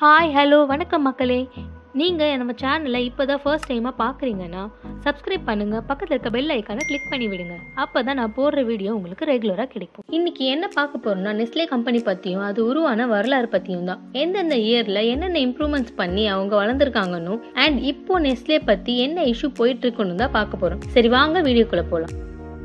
hi hello வணக்கம் மக்களே நீங்கள் நம்ம சேனலை இப்போ தான் ஃபர்ஸ்ட் டைமாக பார்க்குறீங்கன்னா சப்ஸ்கிரைப் பண்ணுங்கள் பக்கத்தில் இருக்க பெல் ஐக்கானை கிளிக் பண்ணி விடுங்க அப்போ தான் நான் போடுற வீடியோ உங்களுக்கு ரெகுலராக கிடைக்கும் இன்றைக்கி என்ன பார்க்க போகிறோம்னா நெஸ்லே கம்பெனி பற்றியும் அது உருவான வரலாறு பற்றியும் தான் எந்தெந்த இயரில் என்னென்ன இம்ப்ரூவ்மெண்ட்ஸ் பண்ணி அவங்க வளர்ந்துருக்காங்கன்னு அண்ட் இப்போ நெஸ்லே பற்றி என்ன இஷ்யூ போயிட்டு இருக்குன்னு தான் பார்க்க போகிறோம் சரி வாங்க வீடியோக்குள்ளே போகலாம்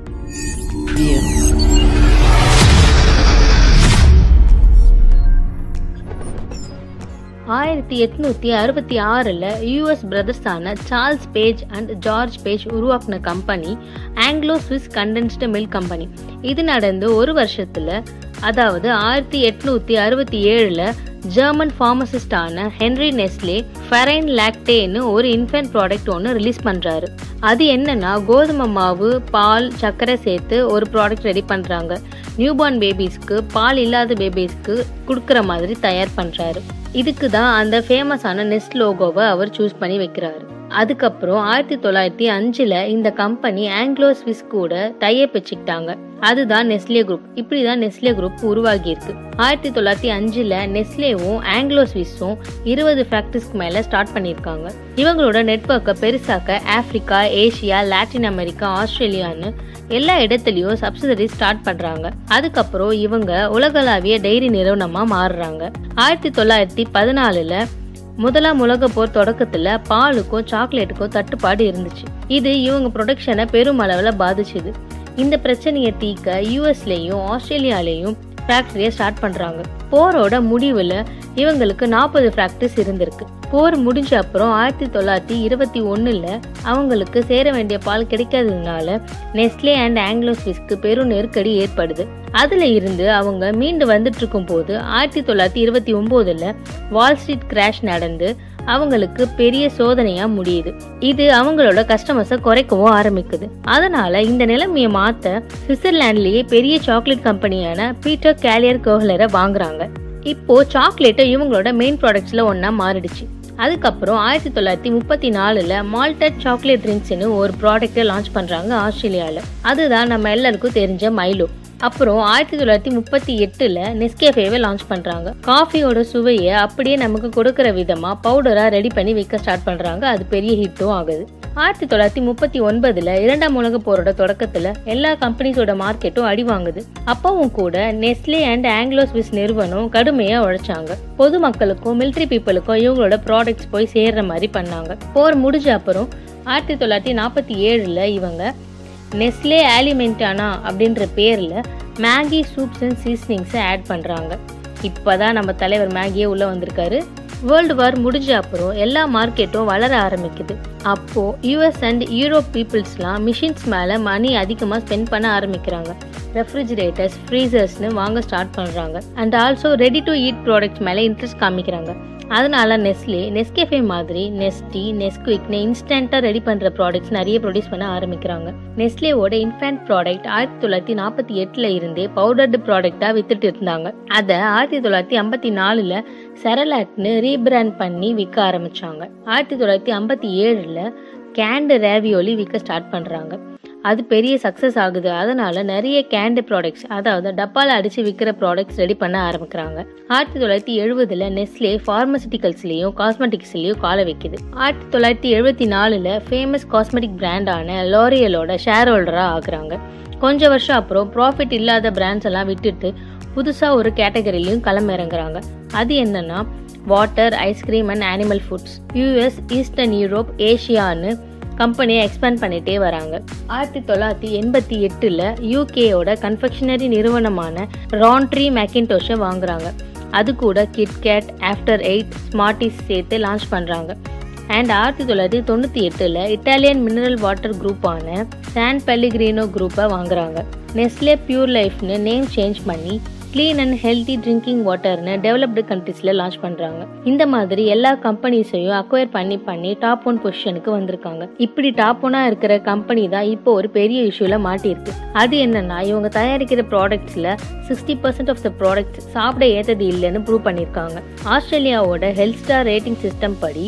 ஆயிரத்தி எட்நூத்தி அறுபத்தி ஆறில் யூஎஸ் பிரதர்ஸான Charles Page and George Page உருவாக்கின company Anglo Swiss condensed milk company இது நடந்து ஒரு வருஷத்துல அதாவது ஆயிரத்தி எட்நூத்தி அறுபத்தி ஏழுல ஜெர்மன் ஃபார்மசிஸ்டான ஹென்ரி நெஸ்லே ஃபெரைன் லாக்டேன்னு ஒரு இன்ஃபென்ட் ப்ராடக்ட் ஒன்று ரிலீஸ் பண்ணுறாரு அது என்னன்னா கோதுமை மாவு பால் சர்க்கரை சேர்த்து ஒரு ப்ராடக்ட் ரெடி பண்ணுறாங்க நியூபார்ன் பேபிஸ்க்கு பால் இல்லாத பேபிஸ்க்கு கொடுக்குற மாதிரி தயார் பண்ணுறாரு இதுக்கு தான் அந்த ஃபேமஸான நெஸ்ட் லோகோவை அவர் சூஸ் பண்ணி வைக்கிறாரு அதுக்கப்புறம் ஆயிரத்தி தொள்ளாயிரத்தி அஞ்சில் இந்த கம்பெனி ஆங்கிலோ ஸ்விஸ் கூட டைப் வச்சுக்கிட்டாங்க அதுதான் நெஸ்லே குரூப் இப்படி தான் நெஸ்லே குரூப் உருவாகி இருக்கு ஆயிரத்தி தொள்ளாயிரத்தி அஞ்சில் நெஸ்லேவும் ஆங்கிலோ ஸ்விஸும் இருபது ஃபேக்டரிஸ்க்கு மேலே ஸ்டார்ட் பண்ணியிருக்காங்க இவங்களோட நெட்ஒர்க்கை பெருசாக்க ஆப்பிரிக்கா ஏஷியா லாட்டின் அமெரிக்கா ஆஸ்திரேலியான்னு எல்லா இடத்துலையும் சப்சிடரி ஸ்டார்ட் பண்ணுறாங்க அதுக்கப்புறம் இவங்க உலகளாவிய டைரி நிறுவனமாக மாறுறாங்க ஆயிரத்தி தொள்ளாயிரத்தி பதினாலில் முதலாம் உலக போர் தொடக்கத்தில் பாலுக்கும் சாக்லேட்டுக்கும் தட்டுப்பாடு இருந்துச்சு இது இவங்க ப்ரொடக்ஷனை பெரும் அளவில் பாதிச்சுது இந்த பிரச்சனையை தீர்க்க யூஎஸ்லேயும் ஆஸ்திரேலியாலேயும் ஃபேக்டரியை ஸ்டார்ட் பண்ணுறாங்க போரோட முடிவில் இவங்களுக்கு நாற்பது ஃபேக்டரிஸ் இருந்திருக்கு போர் முடிஞ்ச அப்புறம் ஆயிரத்தி தொள்ளாயிரத்தி இருபத்தி ஒன்றில் அவங்களுக்கு சேர வேண்டிய பால் கிடைக்காததுனால நெஸ்லே அண்ட் ஆங்கிலோ ஸ்விஸ்க்கு பெரும் நெருக்கடி ஏற்படுது அதில் இருந்து அவங்க மீண்டு வந்துட்டு இருக்கும் போது ஆயிரத்தி தொள்ளாயிரத்தி இருபத்தி ஒம்போதில் வால் ஸ்ட்ரீட் கிராஷ் நடந்து அவங்களுக்கு பெரிய சோதனையா முடியுது இது அவங்களோட கஸ்டமர்ஸை குறைக்கவும் ஆரம்பிக்குது அதனால இந்த நிலைமையை மாத்த சுவிட்சர்லாண்ட்லயே பெரிய சாக்லேட் கம்பெனியான பீட்டர் கேலியர் கோஹலரை வாங்குறாங்க இப்போ சாக்லேட்டை இவங்களோட மெயின் ப்ராடக்ட்ஸ்ல ஒன்னா மாறிடுச்சு அதுக்கப்புறம் ஆயிரத்தி தொள்ளாயிரத்தி முப்பத்தி நாலில் மால்டட் சாக்லேட் ட்ரிங்க்ஸ்னு ஒரு ப்ராடக்ட்டை லான்ச் பண்ணுறாங்க ஆஸ்திரேலியாவில் அதுதான் நம்ம எல்லாருக்கும் தெரிஞ்ச மைலோ அப்புறம் ஆயிரத்தி தொள்ளாயிரத்தி முப்பத்தி எட்டில் நெஸ்கேஃபேவை லான்ச் பண்ணுறாங்க காஃபியோட சுவையை அப்படியே நமக்கு கொடுக்குற விதமாக பவுடராக ரெடி பண்ணி விற்க ஸ்டார்ட் பண்ணுறாங்க அது பெரிய ஹிட்டும் ஆகுது ஆயிரத்தி தொள்ளாயிரத்தி முப்பத்தி ஒன்பதுல இரண்டாம் உலக போரோட தொடக்கத்துல எல்லா கம்பெனிஸோட மார்க்கெட்டும் அடி வாங்குது அப்பவும் கூட நெஸ்லே அண்ட் ஆங்கிலோ ஸ்விஸ் நிறுவனம் கடுமையா உழைச்சாங்க பொதுமக்களுக்கும் மிலிட்ரி பீப்புளுக்கும் இவங்களோட ப்ராடக்ட்ஸ் போய் சேர்ற மாதிரி பண்ணாங்க போர் முடிஞ்ச அப்புறம் ஆயிரத்தி தொள்ளாயிரத்தி நாற்பத்தி ஏழுல இவங்க நெஸ்லே ஆலிமெண்டானா அப்படின்ற பேரில் மேகி சூப்ஸ் அண்ட் சீசனிங்ஸை ஆட் பண்ணுறாங்க இப்போ தான் நம்ம தலைவர் மேகியே உள்ளே வந்திருக்காரு வேர்ல்டு வார் முடிஞ்ச அப்புறம் எல்லா மார்க்கெட்டும் வளர ஆரம்பிக்குது அப்போது யூஎஸ் அண்ட் யூரோப் பீப்புள்ஸ்லாம் மிஷின்ஸ் மேலே மணி அதிகமாக ஸ்பெண்ட் பண்ண ஆரம்பிக்கிறாங்க ரெஃப்ரிஜிரேட்டர்ஸ் ஃப்ரீசர்ஸ்னு வாங்க ஸ்டார்ட் பண்ணுறாங்க and also ready to eat products மேலே இன்ட்ரெஸ்ட் காமிக்கிறாங்க அதனால நெஸ்லே நெஸ்கேஃபே மாதிரி நெஸ்டி நெஸ்குவிக்னு இன்ஸ்டண்ட்டாக ரெடி பண்ணுற ப்ராடக்ட்ஸ் நிறைய ப்ரொடியூஸ் பண்ண ஆரம்பிக்கிறாங்க நெஸ்லேவோட இன்ஃபேண்ட் ப்ராடக்ட் ஆயிரத்தி தொள்ளாயிரத்தி நாற்பத்தி எட்டில் இருந்தே பவுடர்டு ப்ராடக்டாக வித்துட்டு இருந்தாங்க அதை ஆயிரத்தி தொள்ளாயிரத்தி ஐம்பத்தி நாலில் செரலாக்னு ரீபிராண்ட் பண்ணி விற்க ஆரம்பிச்சாங்க ஆயிரத்தி தொள்ளாயிரத்தி ஐம்பத்தி ஏழில் கேண்டு ரேவியோலி விற்க ஸ்டார்ட் பண்ணுறாங்க அது பெரிய சக்ஸஸ் ஆகுது அதனால நிறைய கேண்டு ப்ராடக்ட்ஸ் அதாவது டப்பால அடிச்சு விற்கிற ப்ராடக்ட்ஸ் ரெடி பண்ண ஆரம்பிக்கிறாங்க ஆயிரத்தி தொள்ளாயிரத்தி எழுபதுல நெஸ்லே ஃபார்மசிட்டிக்கல்ஸ்லயும் காஸ்மெட்டிக்ஸ்லயும் கால வைக்குது ஆயிரத்தி தொள்ளாயிரத்தி எழுபத்தி நாலுல ஃபேமஸ் காஸ்மெட்டிக் பிராண்டான லோரியலோட ஷேர் ஹோல்டரா ஆகுறாங்க கொஞ்ச வருஷம் அப்புறம் ப்ராஃபிட் இல்லாத பிராண்ட்ஸ் எல்லாம் விட்டுட்டு புதுசா ஒரு கேட்டகரிலையும் களமிறங்குறாங்க அது என்னன்னா water ice cream and animal foods US eastern Europe ஏஷியான்னு கம்பெனியை எக்ஸ்பேண்ட் பண்ணிட்டே வராங்க ஆயிரத்தி தொள்ளாயிரத்தி எண்பத்தி எட்டில் யூகேயோட கன்ஃபெக்ஷனரி நிறுவனமான ரான்ட்ரி மேக்கின்டோஷை வாங்குறாங்க அது கூட கிட்கேட் ஆஃப்டர் எயிட் ஸ்மார்ட்டிஸ் சேர்த்து லான்ச் பண்ணுறாங்க அண்ட் ஆயிரத்தி தொள்ளாயிரத்தி தொண்ணூற்றி எட்டில் இட்டாலியன் மினரல் வாட்டர் குரூப்பான சான் பெல்லிகிரீனோ குரூப்பை வாங்குறாங்க நெஸ்லே பியூர் லைஃப்னு நேம் சேஞ்ச் பண்ணி க்ளீன் அண்ட் ஹெல்த்தி ட்ரிங்கிங் வாட்டர்னு டெவலப்டு கண்ட்ரீஸில் லான்ச் பண்ணுறாங்க இந்த மாதிரி எல்லா கம்பெனிஸையும் அக்வயர் பண்ணி பண்ணி டாப் ஒன் பொசிஷனுக்கு வந்திருக்காங்க இப்படி டாப் ஒன்னாக இருக்கிற கம்பெனி தான் இப்போ ஒரு பெரிய இஷ்யூவில் மாட்டியிருக்கு அது என்னன்னா இவங்க தயாரிக்கிற ப்ராடக்ட்ஸில் sixty percent of the products சாப்பிட ஏற்றது இல்லைன்னு ப்ரூவ் பண்ணியிருக்காங்க ஆஸ்திரேலியாவோட ஹெல்த் ஸ்டார் ரேட்டிங் சிஸ்டம் படி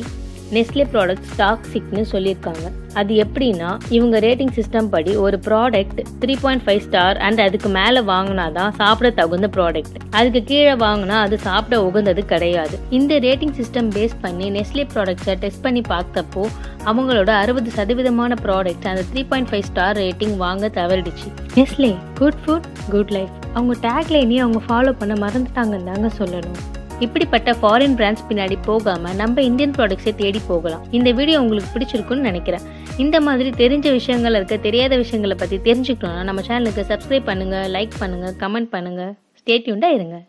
நெஸ்லே ப்ராடக்ட்ஸ் டாக்ஸிக்னு சொல்லியிருக்காங்க அது எப்படின்னா இவங்க ரேட்டிங் சிஸ்டம் படி ஒரு product three point five star and அதுக்கு மேலே வாங்கினா தான் சாப்பிட தகுந்த ப்ராடக்ட் அதுக்கு கீழே வாங்கினா அது சாப்பிட உகந்தது கிடையாது இந்த ரேட்டிங் சிஸ்டம் பேஸ் பண்ணி நெஸ்லே ப்ராடக்ட்ஸை டெஸ்ட் பண்ணி பார்த்தப்போ அவங்களோட அறுபது சதவீதமான ப்ராடக்ட் அந்த three point five star rating வாங்க தவறிடுச்சு Nestle good food good life அவங்க டேக்லைனையும் அவங்க ஃபாலோ பண்ண மறந்துட்டாங்கன்னு தாங்க சொல்லணும் இப்படிப்பட்ட ஃபாரின் பிராண்ட்ஸ் பின்னாடி போகாம நம்ம இந்தியன் ப்ராடக்ட்ஸை தேடி போகலாம் இந்த வீடியோ உங்களுக்கு பிடிச்சிருக்குன்னு நினைக்கிறேன் இந்த மாதிரி தெரிஞ்ச விஷயங்கள் இருக்க தெரியாத விஷயங்களை பற்றி தெரிஞ்சுக்கணும்னா நம்ம சேனலுக்கு சப்ஸ்கிரைப் பண்ணுங்க லைக் பண்ணுங்க கமெண்ட் பண்ணுங்க ஸ்டேட்யூண்டாக இருங்க